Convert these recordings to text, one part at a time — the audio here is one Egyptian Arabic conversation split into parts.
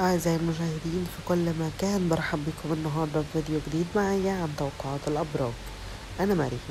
أعزائي المشاهدين في كل مكان برحب بكم النهاردة في فيديو جديد معايا عن توقعات الأبراج أنا مريم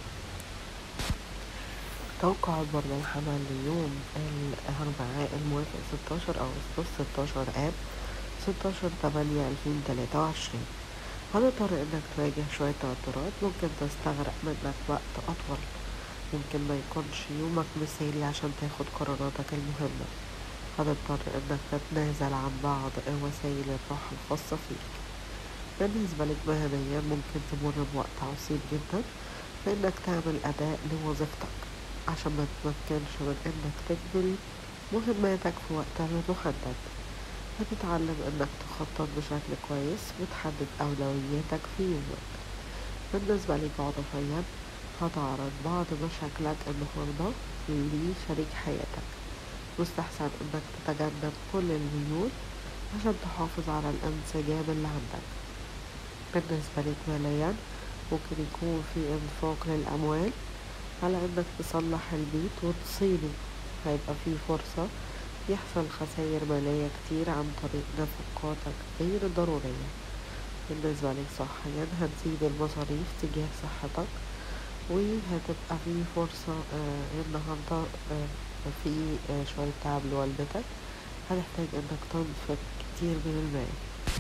توقعات برج الحمل ليوم الأربعاء الموافق 16 أغسطس 16 آب 16 8 2023 هنضطر إنك تواجه شوية توترات ممكن تستغرق منك وقت أطول ممكن ما يكونش يومك مثالي عشان تاخد قراراتك المهمة هتضطر انك تتنازل عن بعض وسائل الراحة الخاصة فيك بالنسبة لك مهنيا ممكن تمر بوقت عصيب جدا فانك تعمل اداء لوظيفتك عشان ما تمكنش من انك تكمل مهماتك في وقتها المحدد هتتعلم انك تخطط بشكل كويس وتحدد اولوياتك في يومك بالنسبة لك عاطفيا هتعرض بعض مشاكلك النهاردة لشريك حياتك مستحسن انك تتجنب كل الميول عشان تحافظ على الانسجام اللي عندك بالنسبة لك ماليا ممكن يكون في انفاق للأموال على انك تصلح البيت وتصينه هيبقى في فرصة يحصل خسائر مالية كتير عن طريق نفقاتك غير ضرورية بالنسبة لك صحيا هتزيد المصاريف تجاه صحتك وهتبقى في فرصة آه النهاردة آه في شوية تعب لوالدتك هتحتاج انك تنفق كتير من المال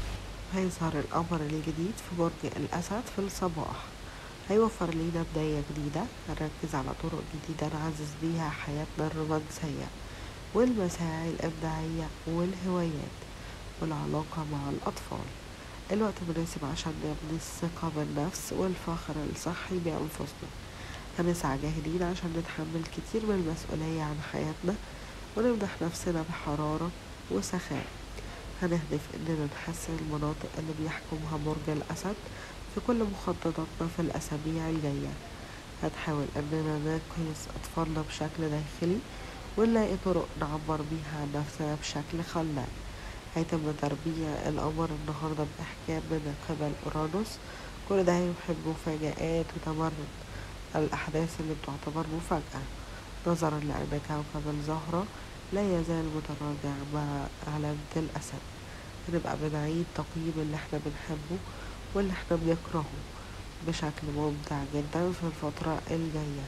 هيظهر القمر الجديد في برج الأسد في الصباح هيوفر لينا بداية جديدة هنركز على طرق جديدة نعزز بيها حياتنا الرومانسية والمساعي الإبداعية والهوايات والعلاقة مع الأطفال الوقت مناسب عشان نبني الثقة بالنفس والفخر الصحي بأنفسنا هنسعى جاهدين عشان نتحمل كتير من المسؤولية عن حياتنا ونمدح نفسنا بحرارة وسخاء هنهدف إننا نحسن المناطق اللي بيحكمها برج الأسد في كل مخططاتنا في الأسابيع الجاية هنحاول إننا نقيس أطفالنا بشكل داخلي ونلاقي طرق نعبر بيها عن نفسنا بشكل خلاق هيتم تربية القمر النهاردة بإحكام من قبل أورانوس كل ده هيوحد مفاجآت وتمرد الأحداث اللي بتعتبر مفاجأة نظرا لأن كوكب الزهرة لا يزال متراجع مع علامة الأسد هنبقى بنعيد تقييم اللي احنا بنحبه واللي احنا بنكرهه بشكل ممتع جدا في الفترة الجاية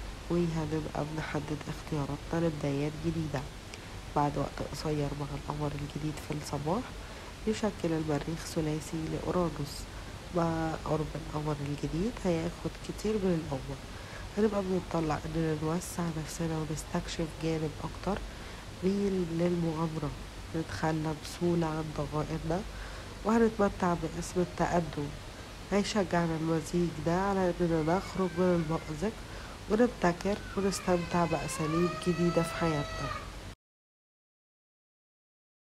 وهنبقى بنحدد اختياراتنا لبدايات جديدة بعد وقت قصير مع القمر الجديد في الصباح يشكل المريخ ثلاثي لأورانوس مع قرب القمر الجديد هياخد كتير من القوة هنبقى بنطلع اننا نوسع نفسنا ونستكشف جانب اكتر ميل للمغامرة نتخلى بسهولة عن ضغائننا وهنتمتع باسم التقدم هيشجعنا المزيج ده على اننا نخرج من المأزق ونبتكر ونستمتع بأساليب جديدة في حياتنا